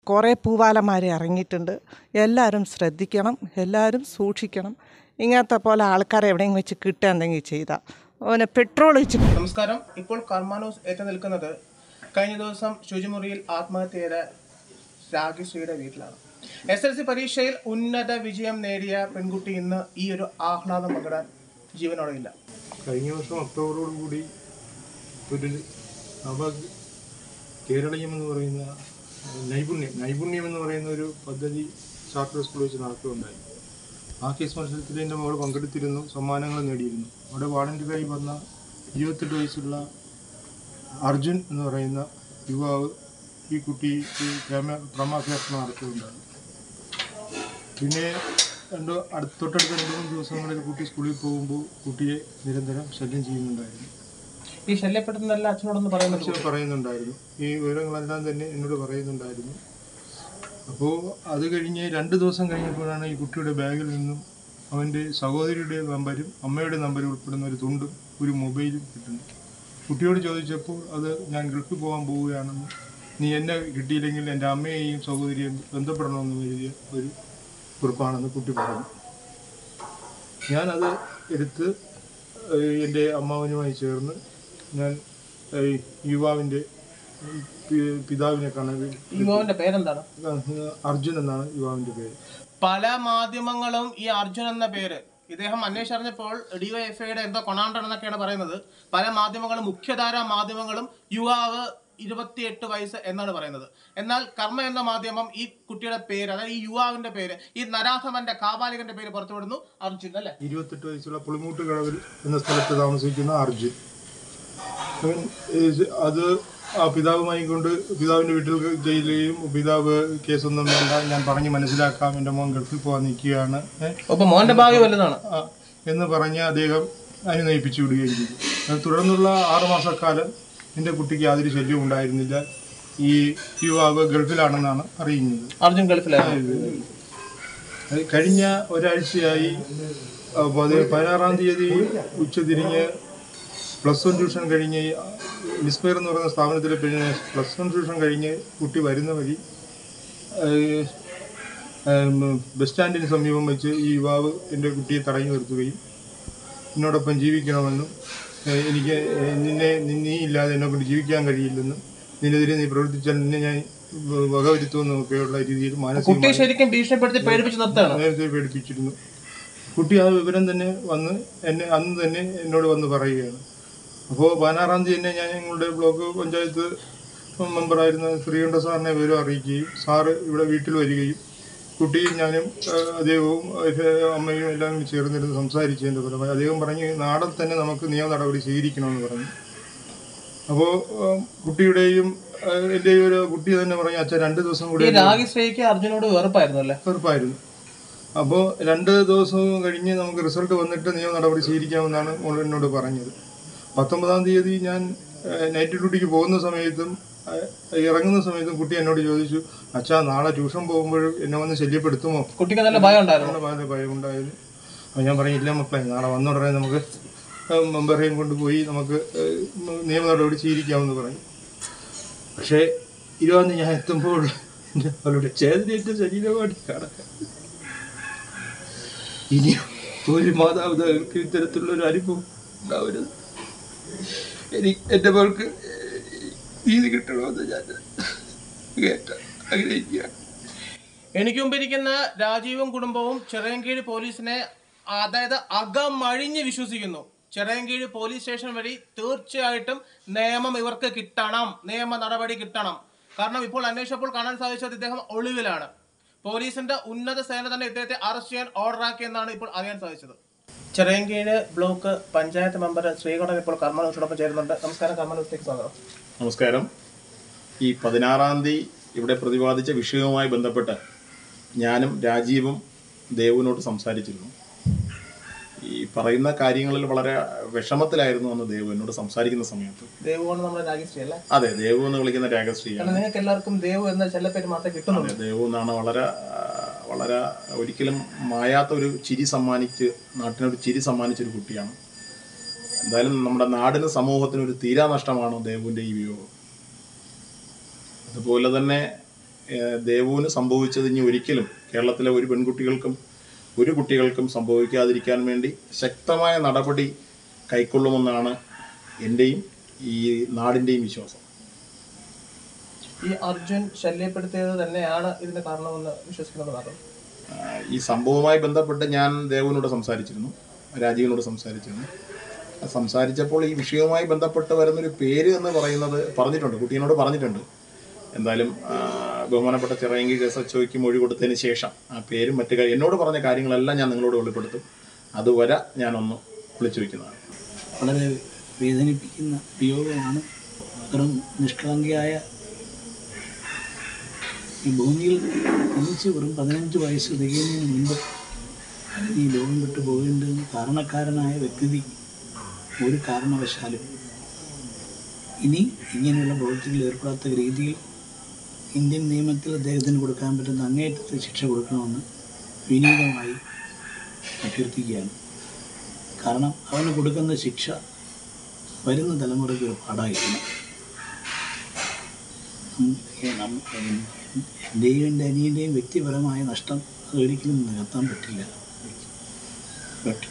കുറേ പൂവാലന്മാർ ഇറങ്ങിയിട്ടുണ്ട് എല്ലാവരും ശ്രദ്ധിക്കണം എല്ലാവരും സൂക്ഷിക്കണം ഇങ്ങനത്തെ പോലെ ആൾക്കാരെ എവിടെയെങ്കിലും വെച്ച് കിട്ടുക എന്തെങ്കിലും ചെയ്താൽ അവനെ പെട്രോൾ വെച്ച് നമസ്കാരം ഇപ്പോൾ കർമാനോസ് ഏറ്റു നിൽക്കുന്നത് കഴിഞ്ഞ ദിവസം ശുചിമുറിയിൽ ആത്മഹത്യ ചെയ്ത രാഗിശ്രീയുടെ വീട്ടിലാണ് എസ് എൽ സി പരീക്ഷയിൽ ഉന്നത വിജയം നേടിയ പെൺകുട്ടി ഇന്ന് ഈ ഒരു ആഹ്ലാദം പങ്കിടാൻ ജീവനോടെ ഇല്ല കഴിഞ്ഞ വർഷം ഒക്ടോബറോടുകൂടി ഒരു നവ കേരളീയം എന്ന് പറയുന്ന നൈപുണ്യം നൈപുണ്യം എന്ന് പറയുന്ന ഒരു പദ്ധതി ചാർട്ടർ സ്കൂൾ വെച്ച് നടക്കുകയുണ്ടായി ആ കേസ് മത്സരത്തിൽ എൻ്റെ മകൾ പങ്കെടുത്തിരുന്നു സമ്മാനങ്ങൾ നേടിയിരുന്നു അവിടെ വാളണ്ടിയറായി വന്ന ഇരുപത്തെട്ട് വയസ്സുള്ള അർജുൻ എന്ന് പറയുന്ന യുവാവ് ഈ കുട്ടിക്ക് പ്രേമ പ്രമാഭ്യർത്ഥന നടത്തുകയുണ്ടായി പിന്നെ രണ്ട് അടുത്ത തൊട്ടടുത്ത രണ്ട് മൂന്ന് ദിവസങ്ങളിൽ കുട്ടി സ്കൂളിൽ പോകുമ്പോൾ കുട്ടിയെ നിരന്തരം ശല്യം ചെയ്യുന്നുണ്ടായിരുന്നു ഈ ശല്യപ്പെടുത്തുന്നല്ല അച്ഛനോടൊന്ന് പറയുന്നുണ്ട് അച്ഛൻ പറയുന്നുണ്ടായിരുന്നു ഈ വിവരങ്ങളെല്ലാം തന്നെ എന്നോട് പറയുന്നുണ്ടായിരുന്നു അപ്പോൾ അത് കഴിഞ്ഞ് രണ്ട് ദിവസം കഴിഞ്ഞപ്പോഴാണ് ഈ കുട്ടിയുടെ ബാഗിൽ നിന്നും അവൻ്റെ സഹോദരിയുടെ നമ്പരും അമ്മയുടെ നമ്പരും ഉൾപ്പെടുന്ന ഒരു തുണ്ടും ഒരു മൊബൈലും കിട്ടുന്നത് കുട്ടിയോട് ചോദിച്ചപ്പോൾ അത് ഞാൻ ഗൾഫിൽ പോകാൻ പോവുകയാണെന്ന് നീ എന്നെ കിട്ടിയില്ലെങ്കിൽ എൻ്റെ അമ്മയെയും സഹോദരിയെയും ബന്ധപ്പെടണമെന്ന് എഴുതിയ ഒരു കുറിപ്പാണെന്ന് കുട്ടി പറഞ്ഞു ഞാനത് എടുത്ത് ഏഹ്, എൻ്റെ അമ്മാവനുമായി ചേർന്ന് ഞാൻ ഏഹ്, യുവാവിൻ്റെ പി- പിതാവിനെ കാണാൻ വേണ്ടി ഈ യുവാവിന്റെ പേരെന്താണ് അർജുൻ എന്നാണ് യുവാവിൻ്റെ പേര് പല മാധ്യമങ്ങളും ഈ അർജുൻ എന്ന പേര് ഇദ്ദേഹം അന്വേഷിച്ചറിഞ്ഞപ്പോൾ ഡിവൈഎഫ്ഐയുടെ എന്തോ കൊണാണ്ടർ എന്നൊക്കെയാണ് പറയുന്നത് പല മാധ്യമങ്ങളും മുഖ്യധാരാ മാധ്യമങ്ങളും യുവാവ് ഇരുപത്തിയെട്ട് വയസ്സ് എന്നാണ് പറയുന്നത് എന്നാൽ കർമ്മ എന്ന മാധ്യമം ഈ കുട്ടിയുടെ പേര് അതായത് ഈ യുവാവിന്റെ പേര് ഈ നരാധമന്റെ കാപാലികന്റെ പേര് പുറത്തുവിടുന്നു അർജുൻ അല്ലെ ഇരുപത്തെട്ട് വയസ്സുള്ള പുളിമൂട്ട് കടവിൽ എന്ന സ്ഥലത്ത് താമസിക്കുന്ന അർജുൻ അവൻ ഏത് അത് ആ പിതാവുമായി കൊണ്ട് പിതാവിൻ്റെ വീട്ടിൽ ജയിലുകയും പിതാവ് കേസൊന്നും വേണ്ട ഞാൻ പറഞ്ഞ് മനസ്സിലാക്കാം എൻ്റെ മോൻ ഗൾഫിൽ പോകാൻ നിൽക്കുകയാണ് ഏ, അപ്പൊ മോന്റെ ഭാഗ്യം വലുതാണ് ആ, എന്ന് പറഞ്ഞ് അദ്ദേഹം അനുനയിപ്പിച്ചു വിടുകയും ചെയ്തു അത് തുടർന്നുള്ള ആറുമാസക്കാലം എൻ്റെ കുട്ടിക്ക് യാതൊരു ശല്യവും ഉണ്ടായിരുന്നില്ല ഈ യുവാവ് ഗൾഫിലാണെന്നാണ് അറിയുന്നത് അർജുൻ ഗൾഫിലായിരുന്നു അത് കഴിഞ്ഞ ഒരാഴ്ചയായി ആ, പതി- പതിനാറാം തീയതി ഉച്ചതിരിഞ്ഞ് പ്ലസ് വൺ ട്യൂഷൻ കഴിഞ്ഞ് മിസ്പയർ എന്ന് പറയുന്ന സ്ഥാപനത്തിൽ പിന്നെ പ്ലസ് വൺ ട്യൂഷൻ കഴിഞ്ഞ് കുട്ടി വരുന്ന വഴി ഏഹ്, ഏഹ്, ബസ് സ്റ്റാൻഡിന് സമീപം വെച്ച് ഈ യുവാവ് എൻ്റെ കുട്ടിയെ തടഞ്ഞു നിർത്തുകയും എന്നോടൊപ്പം ജീവിക്കണമെന്നും ഏഹ്, എനിക്ക് ഏഹ്, നിന്നെ നീ ഇല്ലാതെ എന്നെ കൊണ്ട് ജീവിക്കാൻ കഴിയില്ലെന്നും നിന്നെതിരെ നീ പ്രവർത്തിച്ചാൽ നിന്നെ ഞാൻ വ- വകവരുത്തുമെന്നും ഒക്കെയുള്ള രീതിയിൽ മാനസിക കുട്ടിയെ ശരിക്കും ഭീഷണിപ്പെടുത്തി പേടിപ്പിച്ച് നിർത്തുകയാണ് നേരത്തെ പേടിപ്പിച്ചിരുന്നു കുട്ടി ആ വിവരം തന്നെ വന്ന് എന്നെ അന്ന് തന്നെ എന്നോട് വന്ന് പറയുകയാണ് അപ്പോൾ പതിനാറാം തീയതി തന്നെ ഞാൻ ഞങ്ങളുടെ ബ്ലോക്ക് പഞ്ചായത്ത് മെമ്പറായിരുന്ന ശ്രീകണ്ഠ സാറിനെ വിവരം അറിയിക്കുകയും സാറ് ഇവിടെ വീട്ടിൽ വരികയും കുട്ടിയും ഞാനും ആ, അദ്ദേഹവും അവരുടെ അമ്മയും എല്ലാം കൂടി ചേർന്നിരുന്ന് സംസാരിച്ചതിൻ്റെ ഫലമായി അദ്ദേഹം പറഞ്ഞ് നാളെ തന്നെ നമുക്ക് നിയമ നടപടി സ്വീകരിക്കണമെന്ന് പറഞ്ഞു അപ്പോൾ കുട്ടിയുടെയും ആ, എൻ്റെയും ഒരു കുട്ടി തന്നെ പറഞ്ഞു അച്ഛൻ രണ്ട് ദിവസം ഈ കൂടി രാഗിശ്രീക്ക് അർജുനോട് വെറുപ്പായിരുന്നു അല്ലേ ഉറപ്പായിരുന്നു അപ്പോൾ രണ്ട് ദിവസവും കഴിഞ്ഞ് നമുക്ക് റിസൾട്ട് വന്നിട്ട് നിയമ നടപടി സ്വീകരിക്കാമെന്നാണ് മോൾ എന്നോട് പറഞ്ഞത് പത്തൊമ്പതാം തീയതി ഞാൻ ഏഹ്, നൈറ്റ് ഡ്യൂട്ടിക്ക് പോകുന്ന സമയത്തും ഏഹ്, ഇറങ്ങുന്ന സമയത്തും കുട്ടി എന്നോട് ചോദിച്ചു അച്ഛാ നാളെ ട്യൂഷൻ പോകുമ്പോൾ എന്നെ വന്ന് ശല്യപ്പെടുത്തുമോ കുട്ടിക്ക് നല്ല ഭയം ഉണ്ടായിരുന്നു എന്നുള്ള വളരെ ഭയമുണ്ടായിരുന്നു അപ്പോൾ ഞാൻ പറഞ്ഞു ഇല്ല മക്കളെ നാളെ വന്ന ഉടനെ നമുക്ക് ഏഹ്, മെമ്പറേയും കൊണ്ടുപോയി നമുക്ക് ഏഹ്, നിയമ നടപടി സ്വീകരിക്കാമെന്ന് പറഞ്ഞു പക്ഷേ ഇരുപത് ഞാൻ എത്തുമ്പോൾ എൻ്റെ അവളുടെ ചേതനേറ്റ ശരീരമായിട്ട് കാണാൻ ഇനിയും ഒരു മാതാപിതാക്കൾക്ക് ഇത്തരത്തിലുള്ള ഒരു അനുഭവം ഉണ്ടാവരുത് എനിക്ക് എൻ്റെ മകൾക്ക് നീതി കിട്ടണമെന്ന് ഞാൻ കേട്ട ആഗ്രഹിക്കുകയാണ് എനിക്ക് മുമ്പിരിക്കുന്ന രാജീവും കുടുംബവും ചിറയൻകീഴ് പോലീസിനെ അതായത് അകമഴിഞ്ഞ് വിശ്വസിക്കുന്നു ചിറയൻകീഴ് പോലീസ് സ്റ്റേഷൻ വഴി തീർച്ചയായിട്ടും നിയമം ഇവർക്ക് കിട്ടണം നിയമ നടപടി കിട്ടണം കാരണം ഇപ്പോൾ അന്വേഷിച്ചപ്പോൾ കാണാൻ സാധിച്ചത് ഇദ്ദേഹം ഒളിവിലാണ് പോലീസിന്റെ ഉന്നത സേന തന്നെ ഇദ്ദേഹത്തെ അറസ്റ്റ് ചെയ്യാൻ ഓർഡർ ആക്കിയെന്നാണ് ഇപ്പോൾ അറിയാൻ സാധിച്ചത് ചിറയൻകീഴ് ബ്ലോക്ക് പഞ്ചായത്ത് മെമ്പർ ശ്രീകണ്ഠൻ ഇപ്പോൾ കർമ്മനോടൊപ്പം ചേരുന്നുണ്ട് നമസ്കാരം കർമ്മനോടത്തേക്ക് സ്വാഗതം നമസ്കാരം ഈ പതിനാറാം തീയതി ഇവിടെ പ്രതിപാദിച്ച വിഷയവുമായി ബന്ധപ്പെട്ട് ഞാനും രാജീവും ദേവുവിനോട് സംസാരിച്ചിരുന്നു ഈ പറയുന്ന കാര്യങ്ങളിൽ വളരെ വിഷമത്തിലായിരുന്നു അന്ന് ദേവു എന്നോട് സംസാരിക്കുന്ന സമയത്ത് ദേവുവാണ് നമ്മുടെ രാജശ്രീ അല്ലേ അതെ ദേവു എന്ന് വിളിക്കുന്ന രാഗശ്രീയാണ് കാരണം നിങ്ങൾക്ക് എല്ലാവർക്കും ദേവു എന്ന ചെല്ലപ്പേര് മാത്രമേ കിട്ടുന്നുള്ളൂ അതെ ദേവു എന്നാണ് വളരെ ആ, വളരെ ഒരിക്കലും മായാത്ത ഒരു ചിരി സമ്മാനിച്ച് നാട്ടിനൊരു ചിരി സമ്മാനിച്ച ഒരു കുട്ടിയാണ് എന്തായാലും നമ്മുടെ നാടിന് സമൂഹത്തിന് ഒരു തീരാനഷ്ടമാണ് ദേവുവിൻ്റെ ഈ വിയോഗം അതുപോലെ തന്നെ ഏഹ്, ദേവുവിന് സംഭവിച്ചത് ഇനി ഒരിക്കലും കേരളത്തിലെ ഒരു പെൺകുട്ടികൾക്കും ഒരു കുട്ടികൾക്കും സംഭവിക്കാതിരിക്കാൻ വേണ്ടി ശക്തമായ നടപടി കൈക്കൊള്ളുമെന്നാണ് എൻ്റെയും ഈ നാടിൻ്റെയും വിശ്വാസം ഈ അർജുൻ ശല്യപ്പെടുത്തിയത് തന്നെയാണ് ഇതിന് കാരണമെന്ന് വിശ്വസിക്കുന്നത് മാത്രം ആഹ് ഈ സംഭവവുമായി ബന്ധപ്പെട്ട് ഞാൻ ദേവുവിനോട് സംസാരിച്ചിരുന്നു രാജീവിനോട് സംസാരിച്ചിരുന്നു ആ സംസാരിച്ചപ്പോൾ ഈ വിഷയവുമായി ബന്ധപ്പെട്ട് വരുന്നൊരു പേര് എന്ന് പറയുന്നത് പറഞ്ഞിട്ടുണ്ട് കുട്ടീനോട് പറഞ്ഞിട്ടുണ്ട് എന്തായാലും ആഹ് ബഹുമാനപ്പെട്ട ചിറയങ്കി എസ് എച്ച് ഒക്ക് മൊഴി കൊടുത്തതിന് ശേഷം ആ പേരും മറ്റു കാര്യം എന്നോട് പറഞ്ഞ കാര്യങ്ങളെല്ലാം ഞാൻ നിങ്ങളോട് വെളിപ്പെടുത്തും അതുവരെ ഞാനൊന്ന് വിളിച്ചു വയ്ക്കുന്നതാണ് വളരെ വേദനിപ്പിക്കുന്ന വിയോഗമാണ് വെറും നിഷ്കളങ്കിയായ ഈ ഭൂമിയിൽ ജനിച്ച് വെറും പതിനഞ്ച് വയസ്സ് തികയുന്നതിന് മുൻപ് ഈ ലോകം വിട്ടു പോകേണ്ടതിന് കാരണക്കാരനായ വ്യക്തി ഒരു കാരണവശാലും ഇനി ഇങ്ങനെയുള്ള പ്രവൃത്തികളിൽ ഏർപ്പെടാത്ത രീതിയിൽ ഇന്ത്യൻ നിയമത്തിൽ അദ്ദേഹത്തിന് കൊടുക്കാൻ പറ്റുന്ന അങ്ങേയറ്റത്തെ ശിക്ഷ കൊടുക്കണമെന്ന് വിനീതമായി അഭ്യർത്ഥിക്കുകയാണ് കാരണം അവന് കൊടുക്കുന്ന ശിക്ഷ വരുന്ന തലമുറയ്ക്ക് ഒരു പാടായിരിക്കണം ഉം, ഏ, നം- എൻ- എൻ്റെയും എൻ്റെ അനിയൻ്റെയും വ്യക്തിപരമായ നഷ്ടം അതൊരിക്കലും നികത്താൻ പറ്റില്ല ബട്ട്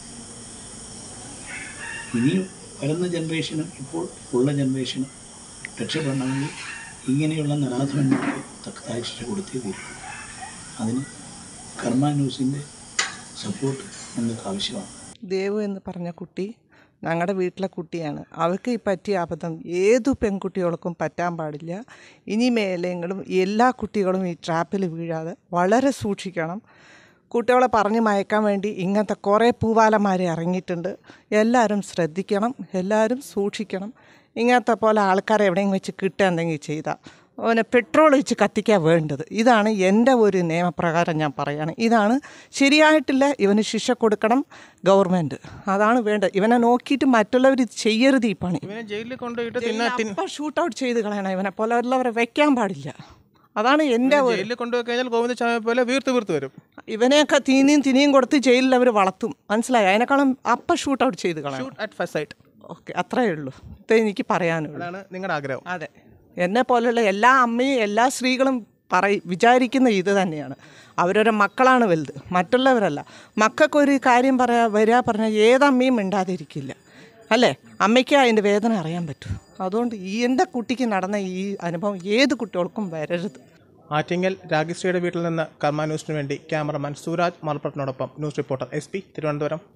ഇനിയും വരുന്ന ജനറേഷനും ഇപ്പോൾ ഉള്ള ജനറേഷനും രക്ഷപ്പെടണമെങ്കിൽ ഇങ്ങനെയുള്ള നരാധമന്മാർക്ക് തക്കതായ ശിക്ഷ കൊടുത്തേ തീരും അതിന് കർമ്മ ന്യൂസിൻ്റെ സപ്പോർട്ട് ഞങ്ങൾക്ക് ആവശ്യമാണ് ദേവു എന്ന് പറഞ്ഞ കുട്ടി ഞങ്ങളുടെ വീട്ടിലെ കുട്ടിയാണ് അവൾക്ക് ഈ പറ്റിയ അബദ്ധം ഏതു പെൺകുട്ടികൾക്കും പറ്റാൻ പാടില്ല ഇനി മേലെങ്കിലും എല്ലാ കുട്ടികളും ഈ ട്രാപ്പിൽ വീഴാതെ വളരെ സൂക്ഷിക്കണം കുട്ടികളെ പറഞ്ഞ് മയക്കാൻ വേണ്ടി ഇങ്ങനത്തെ കുറേ പൂവാലന്മാർ ഇറങ്ങിയിട്ടുണ്ട് എല്ലാവരും ശ്രദ്ധിക്കണം എല്ലാവരും സൂക്ഷിക്കണം ഇങ്ങനത്തെ പോലെ ആൾക്കാരെ എവിടെയും വെച്ച് കിട്ടുകയെന്തെങ്കിലും ചെയ്താൽ അവനെ പെട്രോൾ ഒഴിച്ച് കത്തിക്കാൻ വേണ്ടത് ഇതാണ് എൻ്റെ ഒരു നിയമപ്രകാരം ഞാൻ പറയുകയാണ് ഇതാണ് ശരിയായിട്ടില്ല ഇവന് ശിക്ഷ കൊടുക്കണം ഗവൺമെൻറ് അതാണ് വേണ്ടത് ഇവനെ നോക്കിയിട്ട് മറ്റുള്ളവർ ഇത് ചെയ്യരുത് ഈ പണി ഇവനെ ജയിലിൽ കൊണ്ടുപോയിട്ട് തിന്നാ തിൻ അപ്പം ഷൂട്ട് ഔട്ട് ചെയ്ത് കളയണം ഇവനെ പോലെ ഉള്ളവരെ വെക്കാൻ പാടില്ല അതാണ് എൻ്റെ ഒരു ജയിലിൽ കൊണ്ടുപോയി കഴിഞ്ഞാൽ ഗോവിന്ദസ്വാമി പോലെ വീർത്ത് വീർത്ത് വരും ഇവനെയൊക്കെ തീനിയും തിനിയും കൊടുത്ത് ജയിലിൽ അവർ വളർത്തും മനസ്സിലായി അതിനേക്കാളും അപ്പം ഷൂട്ട് ഔട്ട് ചെയ്ത് കളയണം shoot at first sight okay അത്രയേ ഉള്ളൂ ഇതേ എനിക്ക് പറയാനുള്ളൂ അതാണ് നിങ്ങളുടെ ആഗ്രഹം അതെ എന്നെ പോലെയുള്ള എല്ലാ അമ്മയും എല്ലാ സ്ത്രീകളും പറയും വിചാരിക്കുന്ന ഇത് തന്നെയാണ് അവരവരുടെ മക്കളാണ് വലുത് മറ്റുള്ളവരല്ല മക്കൾക്കൊരു കാര്യം പറയാ വരിക പറഞ്ഞാൽ ഏതമ്മയും മിണ്ടാതിരിക്കില്ല അല്ലേ അമ്മയ്ക്ക് അതിൻ്റെ വേദന അറിയാൻ പറ്റും അതുകൊണ്ട് ഈ എൻ്റെ കുട്ടിക്ക് നടന്ന ഈ അനുഭവം ഏത് കുട്ടികൾക്കും വരരുത് ആറ്റിങ്ങൽ രാഗിശ്രീയുടെ വീട്ടിൽ നിന്ന് കർമ്മ ന്യൂസിന് വേണ്ടി ക്യാമറമാൻ സൂരാജ് മലപ്പുറത്തിനോടൊപ്പം ന്യൂസ് റിപ്പോർട്ടർ എസ് പി തിരുവനന്തപുരം